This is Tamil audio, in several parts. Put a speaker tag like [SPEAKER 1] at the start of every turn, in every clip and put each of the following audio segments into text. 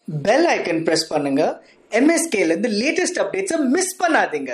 [SPEAKER 1] பெல் ஐக்கன் பிரஸ் பண்ணுங்க MSK ல இருந்து லேட்டஸ்ட் அப்டேட்ஸை மிஸ் பண்ணாதீங்க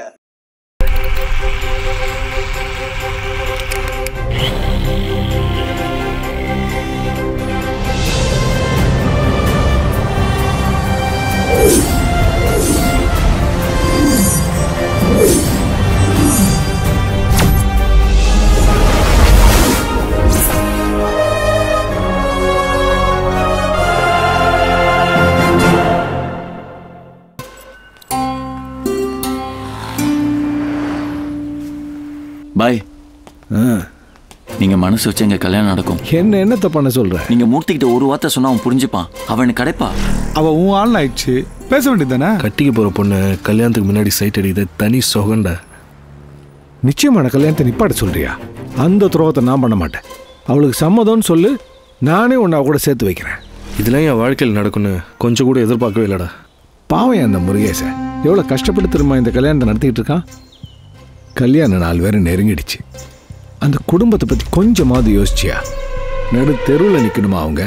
[SPEAKER 2] பாய் நீங்க மனசு வச்சு எங்க கல்யாணம் நடக்கும்
[SPEAKER 3] என்ன என்னத்த பண்ண சொல்ற
[SPEAKER 2] நீங்க மூர்த்திக்கிட்ட ஒரு வார்த்தை சொன்னா அவன் புரிஞ்சுப்பான் அவனுக்கு கிடைப்பா
[SPEAKER 3] அவ உன் ஆள் ஆயிடுச்சு பேச வேண்டியதானே
[SPEAKER 4] கட்டிக்க போற பொண்ணு கல்யாணத்துக்கு முன்னாடி சைட் அடிக்குது தனி சுகண்டா
[SPEAKER 3] நிச்சயமான கல்யாணத்தை நிப்பாட்ட சொல்றியா அந்த துரோகத்தை நான் பண்ண மாட்டேன் அவளுக்கு சம்மதம்னு சொல்லு நானே உன்னை அவ கூட சேர்த்து வைக்கிறேன்
[SPEAKER 4] இதெல்லாம் என் வாழ்க்கையில் நடக்கும்னு கொஞ்சம் கூட எதிர்பார்க்கவே இல்லடா
[SPEAKER 3] பாவம் அந்த முருகேசன் எவ்வளோ கஷ்டப்பட்டு திரும்ப இந்த கல்யாணத்தை நடத்திக்கிட்டு இருக்கான் கல்யாண நாள் வேற நெருங்கிடுச்சு அந்த குடும்பத்தை பற்றி கொஞ்சமாவது யோசிச்சியா நடு தெருவில் நிற்கணுமா அவங்க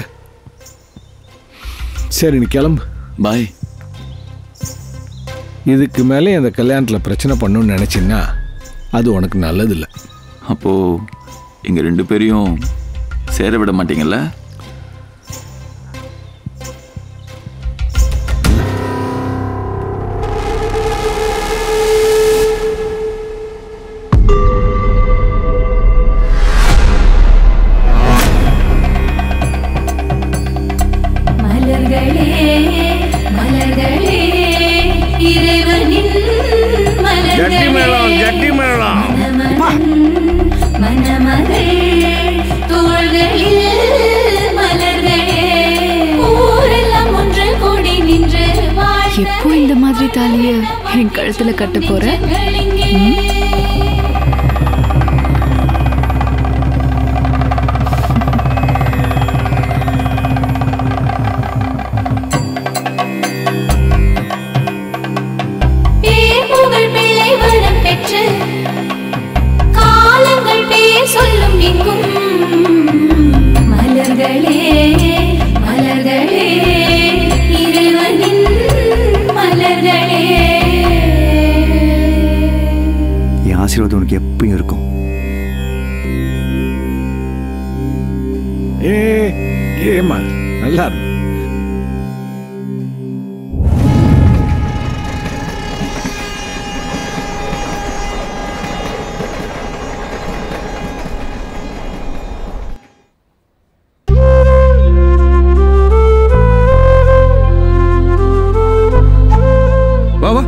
[SPEAKER 3] சரி நீ கிளம்பு
[SPEAKER 2] பாய்
[SPEAKER 3] இதுக்கு மேலே அந்த கல்யாணத்தில் பிரச்சனை பண்ணணும்னு நினச்சின்னா அது உனக்கு நல்லதில்லை
[SPEAKER 2] அப்போ எங்க ரெண்டு பேரையும் சேர விட மாட்டீங்கல்ல
[SPEAKER 5] மலர்களே மலர்களே இறைவனின்
[SPEAKER 6] ஜட்டி மேளம்
[SPEAKER 5] மலர்களே
[SPEAKER 6] ஜட்டி மேளம்
[SPEAKER 5] மணமகள் தோள்களில் மலர்களே ஊரெல்லாம் ஒன்று கூடி நின்று
[SPEAKER 7] எப்போ இந்த மாதிரி தாலிய என் கழுத்துல கட்ட போற
[SPEAKER 5] பேர்புகழ் பிள்ளை வரம் பெற்று காலங்கள் பேர் சொல்லும் எங்கும் மலர்களே மலர்களே இறைவனின் மலர்களே
[SPEAKER 8] என் ஆசீர்வாதம் உனக்கு எப்பயும் இருக்கும்
[SPEAKER 3] ஏ ஏமா நல்லா இருக்கு.
[SPEAKER 6] வா வா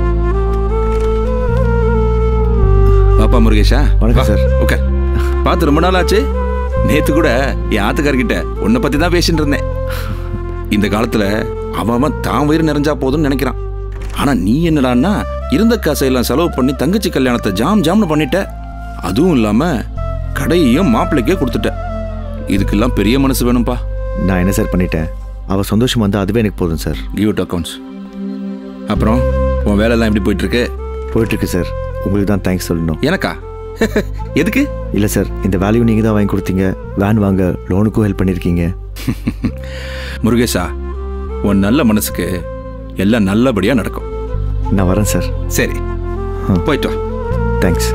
[SPEAKER 6] பாப்பா முருகேஷா
[SPEAKER 8] வணக்கம்
[SPEAKER 6] வா,
[SPEAKER 8] சார்.
[SPEAKER 6] உட்கார் பார்த்து ரொம்ப நாள் ஆச்சு நேத்து கூட என் ஆத்துக்காரர்கிட்ட உன்னை பத்தி தான் பேசிட்டு இருந்தேன் இந்த காலத்துல அவன் அவன் தான் வயிறு நிறைஞ்சா போதும்னு நினைக்கிறான் ஆனா நீ என்னடான்னா இருந்த காசையெல்லாம் செலவு பண்ணி தங்கச்சி கல்யாணத்தை ஜாம் ஜாம்னு பண்ணிட்ட அதுவும் இல்லாம கடையையும் மாப்பிள்ளைக்கே கொடுத்துட்ட இதுக்கெல்லாம் பெரிய மனசு வேணும்பா
[SPEAKER 8] நான் என்ன சார் பண்ணிட்டேன் அவ சந்தோஷம் வந்தா அதுவே எனக்கு போதும் சார்
[SPEAKER 6] கிவ் இட் அக்கௌண்ட்ஸ் அப்புறம் உன் வேலையெல்லாம் எப்படி போயிட்டு இருக்கு
[SPEAKER 8] போயிட்டு இருக்கு சார் உங்களுக்கு தான் தேங்க்ஸ் சொல்லணும்
[SPEAKER 6] எனக்கா எதுக்கு
[SPEAKER 8] இல்லை சார் இந்த வேல்யூ நீங்கள் தான் வாங்கி கொடுத்தீங்க வேன் வாங்க லோனுக்கும் ஹெல்ப் பண்ணியிருக்கீங்க
[SPEAKER 6] முருகேஷா உன் நல்ல மனசுக்கு எல்லாம் நல்லபடியா நடக்கும்
[SPEAKER 8] நான் வரேன் சார்
[SPEAKER 6] சரி போயிட்டு வா
[SPEAKER 8] தேங்க்ஸ்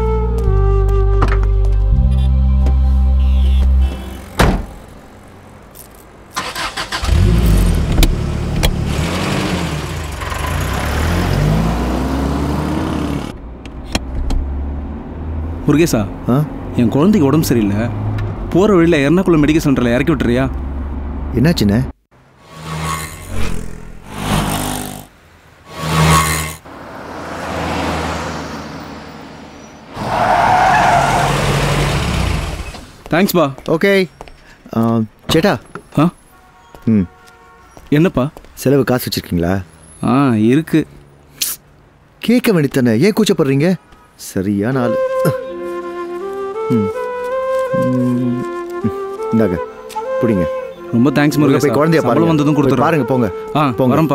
[SPEAKER 9] முருகேசா
[SPEAKER 8] ஆ
[SPEAKER 9] என் குழந்தைக்கு உடம்பு சரியில்லை போகிற வழியில் எர்ணாகுளம் மெடிக்கல் சென்டரில் இறக்கி விட்டுறியா
[SPEAKER 8] என்னாச்சுண்ணே
[SPEAKER 9] தேங்க்ஸ் பா
[SPEAKER 8] ஓகே சேட்டா
[SPEAKER 9] ஆ
[SPEAKER 8] ம்
[SPEAKER 9] என்னப்பா
[SPEAKER 8] செலவு காசு வச்சுருக்கீங்களா
[SPEAKER 9] ஆ இருக்கு
[SPEAKER 8] கேட்க வேண்டியதானே ஏன் கூச்சப்படுறீங்க சரியான ஆள் ம். ம். இந்தாங்க பிடிங்க
[SPEAKER 9] ரொம்ப தேங்க்ஸ்
[SPEAKER 8] உள்ள
[SPEAKER 9] முருகேசா
[SPEAKER 8] போய் குழந்தைய
[SPEAKER 9] சம்பளம்
[SPEAKER 8] பாருங்க
[SPEAKER 9] வந்ததும்
[SPEAKER 8] போய்
[SPEAKER 9] கொடுத்துறேன்
[SPEAKER 8] பாருங்க போங்க
[SPEAKER 9] ஆ
[SPEAKER 8] போங்க.
[SPEAKER 9] வரேன்ப்பா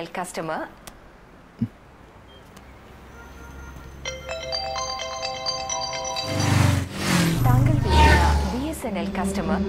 [SPEAKER 10] பிஎஸ்என்எல் கஸ்டமர் தாங்கள் BSNL customer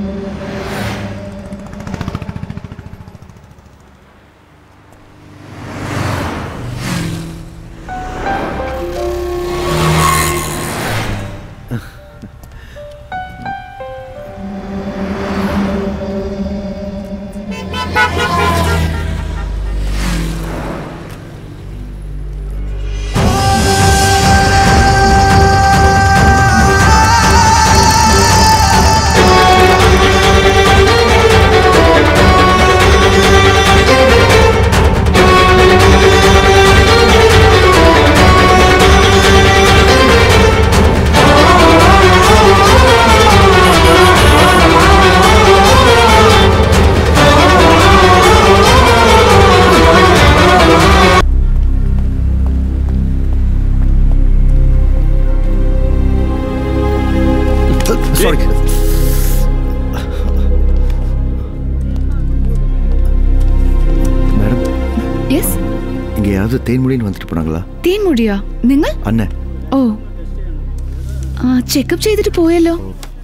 [SPEAKER 8] sorry madam
[SPEAKER 7] yes
[SPEAKER 8] இங்கே யாராவது தேன்மொழின்னு வந்துட்டு போனாங்களா
[SPEAKER 7] തേൻമുടിയാ നിങ്ങൾ
[SPEAKER 8] அண்ணன்
[SPEAKER 7] ഓ ആ ചെക്കപ്പ് ചെയ്തിട്ട് പോയല്ലോ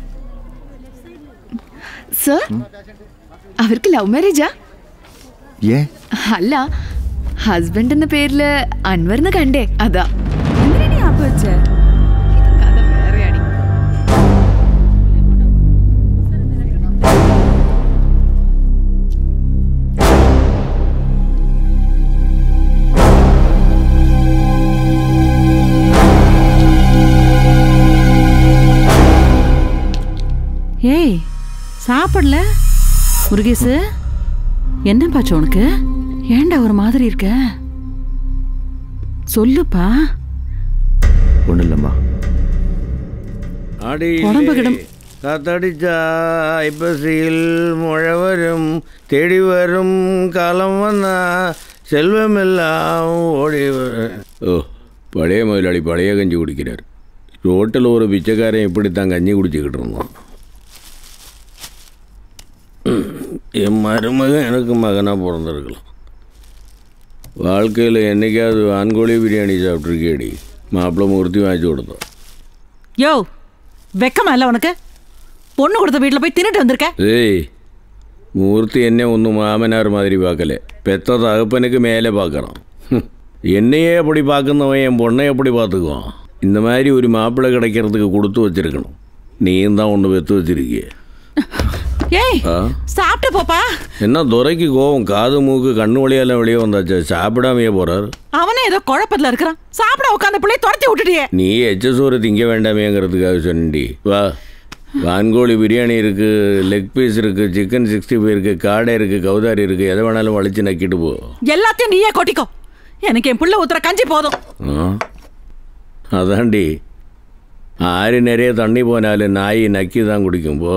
[SPEAKER 7] സർ അവർക്ക് ലവ് മാരേജാ
[SPEAKER 8] ஏன்
[SPEAKER 7] അല്ല ഹസ്ബൻഡ് എന്ന പേരില് അൻവറിന് കണ്ടേ അതാ എങ്ങനെയാണ് ആപ്പ് വെച്ചേ കഥ വേറെയാടി
[SPEAKER 11] ஏய் சாப்பிடல முருகேசு என்னப்பாச்சு உனக்கு ஏன்டா ஒரு மாதிரி இருக்க சொல்லுப்பா
[SPEAKER 8] ஒன்றும் இல்லைம்மா
[SPEAKER 11] உடம்பு கிடம்
[SPEAKER 12] காத்தடிச்சா ஐப்பசியில் மழை வரும் தேடி வரும் காலம் வந்தா செல்வமெல்லாம் ஓடி வரும்
[SPEAKER 13] ஓ பழைய முதலாளி பழைய கஞ்சி குடிக்கிறார் ரோட்டில் ஒரு பிச்சைக்காரன் இப்படித்தான் கஞ்சி குடிச்சிக்கிட்டு இருந்தான் என் மருமகன் எனக்கு மகனாக பிறந்திருக்கலாம் வாழ்க்கையில் என்னைக்காவது வான்கோழி பிரியாணி சாப்பிட்ருக்கேடி மாப்பிள்ளை மூர்த்தி வாங்கி கொடுத்தோம்
[SPEAKER 11] யோ வெக்கமா இல்ல உனக்கு பொண்ணு கொடுத்த வீட்டில் போய் தின்னுட்டு வந்திருக்க
[SPEAKER 13] ஏய் மூர்த்தி என்ன ஒன்றும் மாமனார் மாதிரி பார்க்கல பெத்த தகப்பனுக்கு மேலே பார்க்குறான் ஹம். என்னையே அப்படி பார்ക്കുന്നவன் என் பொண்ணை எப்படி பார்த்துக்குவான் இந்த மாதிரி ஒரு மாப்பிள்ளை கிடைக்கிறதுக்கு கொடுத்து வச்சிருக்கணும் நீயும் தான் ஒன்று பெற்று வச்சிருக்கிய
[SPEAKER 11] ஏய்
[SPEAKER 13] ஆ
[SPEAKER 11] சாப்பிட்டு போப்பா
[SPEAKER 13] என்ன துரைக்கு கோவம் காது மூக்கு கண்ணு வழியெல்லாம் வெளியே வந்தாச்சு சாப்பிடாமையே போறார்
[SPEAKER 11] அவனே ஏதோ குழப்பத்துல இருக்கிறான் சாப்பிட உட்காந்த பிள்ளைய துரத்தி விட்டுட்டியே
[SPEAKER 13] நீ எச்ச சோறு திங்க வேண்டாமேங்கிறதுக்காக சொன்னி வா வான்கோழி பிரியாணி இருக்கு லெக் பீஸ் இருக்கு சிக்கன் சிக்ஸ்டி ஃபைவ் இருக்கு காடை இருக்கு கௌதாரி இருக்கு எதை வேணாலும் வளைச்சு நக்கிட்டு போ
[SPEAKER 11] எல்லாத்தையும் நீயே கொட்டிக்கோ எனக்கு என் புள்ள ஊத்துற கஞ்சி போதும்
[SPEAKER 13] ആ അതാണ്ടി ആര് നിറയെ തണ്ണി പോനാലും നായി നക്കി താൻ കുടിക്കുമ്പോ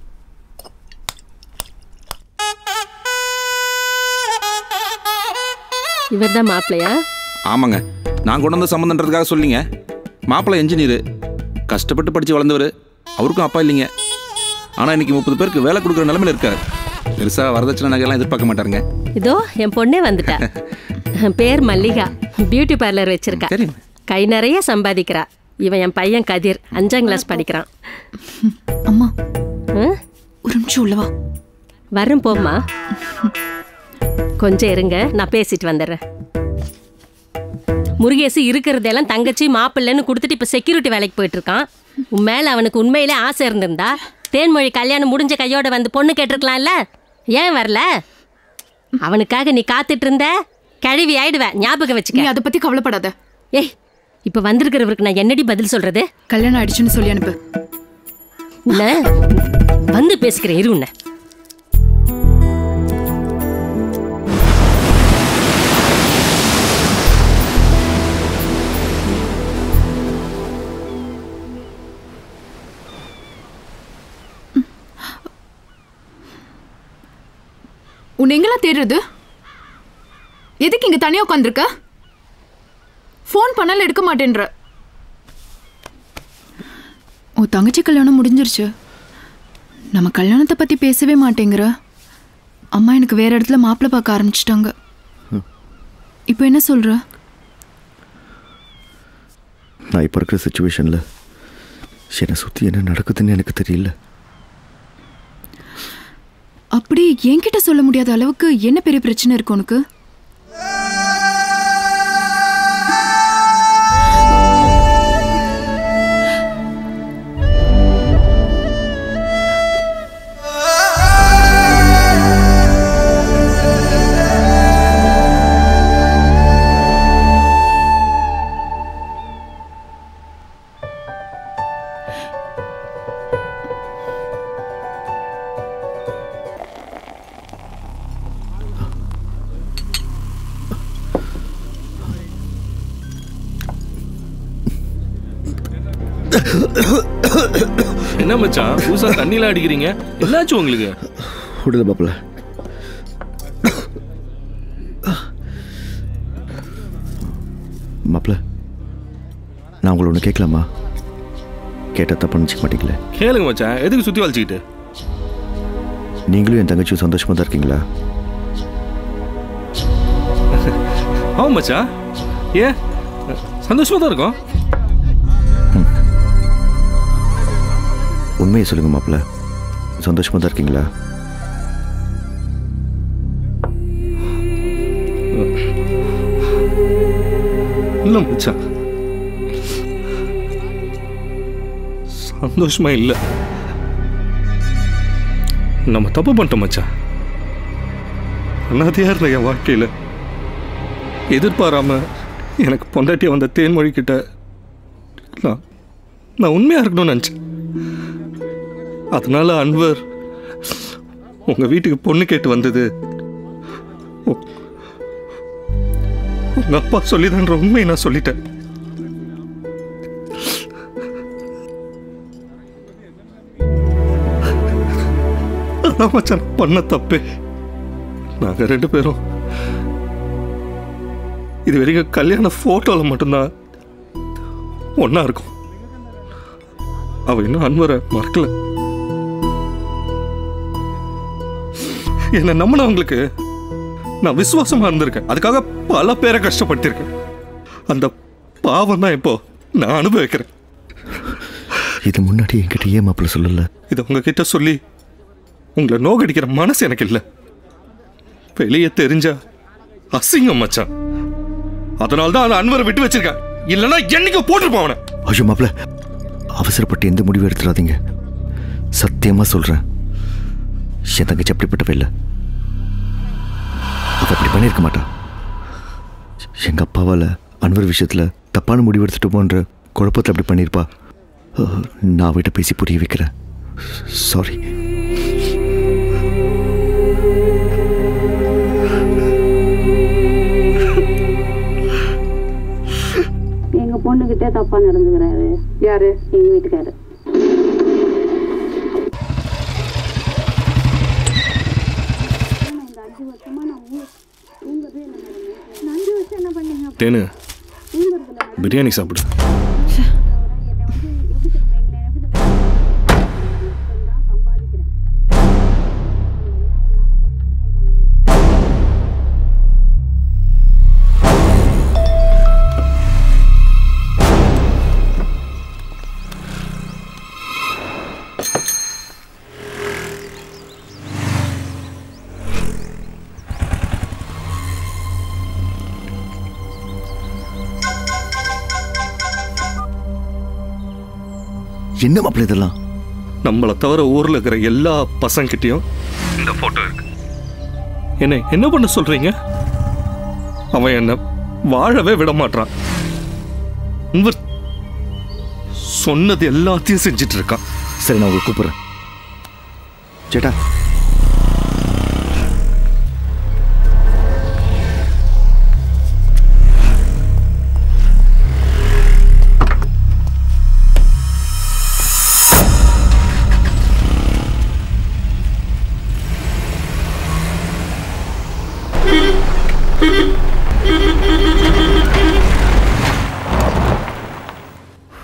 [SPEAKER 14] இவர் தான் மாப்பிள்ளையா
[SPEAKER 6] ஆமாங்க நான் கொண்டு வந்த சம்மந்தன்றதுக்காக சொல்லிங்க மாப்பிள்ளை என்ஜினியர் கஷ்டப்பட்டு படித்து வளர்ந்தவர் அவருக்கும் அப்பா இல்லைங்க ஆனால் இன்னைக்கு முப்பது பேருக்கு வேலை கொடுக்குற நிலமையில இருக்கார் பெருசாக வரதட்சணை நகையெல்லாம் எதிர்பார்க்க மாட்டாருங்க
[SPEAKER 14] இதோ என் பொண்ணே வந்துட்டா பேர் மல்லிகா பியூட்டி பார்லர் வச்சிருக்கா கை நிறைய சம்பாதிக்கிறா இவன் என் பையன் கதிர் அஞ்சாம் கிளாஸ் படிக்கிறான்
[SPEAKER 7] அம்மா
[SPEAKER 14] ம்?
[SPEAKER 7] ஒரு நிமிஷம் உள்ளவா
[SPEAKER 14] வரேன் போம்மா கொஞ்சம் இருங்க நான் பேசிட்டு வந்துடுறேன் முருகேசு இருக்கிறதெல்லாம் தங்கச்சி மாப்பிள்ளைன்னு கொடுத்துட்டு இப்போ செக்யூரிட்டி வேலைக்கு போயிட்டு இருக்கான் உன் மேல அவனுக்கு உண்மையிலே ஆசை இருந்திருந்தா தேன்மொழி கல்யாணம் முடிஞ்ச கையோட வந்து பொண்ணு கேட்டிருக்கலாம்ல ஏன் வரல அவனுக்காக நீ காத்துட்டு இருந்த கழுவி ஆயிடுவேன் ஞாபகம் வச்சுக்க
[SPEAKER 7] நீ அதை பத்தி கவலைப்படாத
[SPEAKER 14] ஏய் இப்போ வந்திருக்கிறவருக்கு நான் என்னடி பதில் சொல்றது
[SPEAKER 7] கல்யாணம் ஆயிடுச்சுன்னு சொல்லி அனுப்பு
[SPEAKER 14] உன்னை வந்து பேசிக்கிறேன் இரு உன்னை
[SPEAKER 7] உன்னை எங்கெல்லாம் தேடுறது எதுக்கு இங்க தனியா உட்காந்துருக்க ஃபோன் பண்ணாலும் எடுக்க மாட்டேன்ற உன் தங்கச்சி கல்யாணம் முடிஞ்சிருச்சு நம்ம கல்யாணத்தை பத்தி பேசவே மாட்டேங்கிற அம்மா எனக்கு வேற இடத்துல மாப்பிள்ளை பார்க்க ஆரம்பிச்சிட்டாங்க
[SPEAKER 8] ம்.
[SPEAKER 7] இப்போ என்ன சொல்ற
[SPEAKER 8] நான் இப்போ இருக்கிற சுச்சுவேஷனில் என்னை சுற்றி என்ன நடக்குதுன்னு எனக்கு தெரியல
[SPEAKER 7] அப்படி என்கிட்ட சொல்ல முடியாத அளவுக்கு என்ன பெரிய பிரச்சனை இருக்கு உனக்கு
[SPEAKER 4] என்ன மச்சான் புதுசா தண்ணிலாம் அடிக்கிறீங்க என்னாச்சு உங்களுக்கு
[SPEAKER 8] விடுதல் பாப்பில் மாப்பிள்ள நான் உங்களை ஒன்று கேட்கலாமா கேட்டால் தப்பு நினச்சிக்க மாட்டீங்களே
[SPEAKER 4] கேளுங்க மச்சான் எதுக்கு சுத்தி வலிச்சுக்கிட்டு
[SPEAKER 8] நீங்களும் என் தங்கச்சியும் சந்தோஷமாக தான் இருக்கீங்களா
[SPEAKER 4] ஆமாம் மச்சான் ஏன் சந்தோஷமா தான் இருக்கும்
[SPEAKER 8] உண்மையை சொல்லுங்க மாப்பிள்ள சந்தோஷமாக தான் இருக்கீங்களா
[SPEAKER 4] இல்லை மச்சான் சந்தோஷமா இல்லை நம்ம தப்பு பண்ணிட்டோம் மச்சான் அனாதையா இருந்த என் வாழ்க்கையில் எதிர்பாராம எனக்கு பொண்டாட்டிய வந்த தேன்மொழி கிட்ட நான் நான் உண்மையா இருக்கணும்னு நினச்சேன் அதனால அன்வர் உங்க வீட்டுக்கு பொண்ணு கேட்டு வந்தது உ- உங்க அப்பா சொல்லிதான்ற உண்மையை நான் சொல்லிட்டேன் அதான் மச்சான் பண்ண தப்பே நாங்க ரெண்டு பேரும் இது வரைக்கும் கல்யாண போட்டோல மட்டும்தான் ஒண்ணா இருக்கும் அவ இன்னும் அன்வரை மறக்கல என்னை நம்பினவங்களுக்கு நான் விசுவாசமா இருந்திருக்கேன் அதுக்காக பல பேரை கஷ்டப்படுத்தியிருக்கேன் அந்த பாவம் தான் இப்போ நான் அனுபவிக்கிறேன்
[SPEAKER 8] இது முன்னாடி என்கிட்ட ஏன் மாப்பிள்ள சொல்லல
[SPEAKER 4] இதை உங்ககிட்ட சொல்லி உங்களை நோகடிக்கிற மனசு எனக்கு இல்லை வெளியே தெரிஞ்சா அசிங்கம் மச்சான் அதனால தான் அந்த அன்வரை விட்டு வச்சிருக்கேன் இல்லைன்னா என்னைக்கு போட்டுருப்பான் அவனை
[SPEAKER 8] ஐயோ மாப்பிள்ள அவசரப்பட்டு எந்த முடிவும் எடுத்துடாதீங்க சத்தியமாக சொல்கிறேன் என் தங்கச்சி அப்படிப்பட்டவ இல்லை அவ அப்படி பண்ணியிருக்க மாட்டா எங்கள் அப்பாவால் அன்வர் விஷயத்தில் தப்பான முடிவு எடுத்துட்டோமோன்ற குழப்பத்தில் அப்படி பண்ணியிருப்பா அஹ், நான் அவகிட்ட பேசி புரிய வைக்கிறேன் சாரி
[SPEAKER 15] எங்க பொண்ணுகிட்டே தப்பா நடந்துக்கிறாரு யாரு எங்க வீட்டுக்காரு
[SPEAKER 4] தேனு பிரியாணி சாப்பிடு
[SPEAKER 8] என்ன மாப்பிள்ள இதெல்லாம்
[SPEAKER 4] நம்மளை தவிர ஊர்ல இருக்கிற எல்லா பசங்கிட்டையும் இந்த போட்டோ இருக்கு என்ன என்ன பண்ண சொல்றீங்க அவன் என்ன வாழவே விட மாட்டான் இவர் சொன்னது எல்லாத்தையும் செஞ்சிட்டு இருக்கான்
[SPEAKER 8] சரி நான் உங்களுக்கு கூப்பிட்றேன் சேட்டா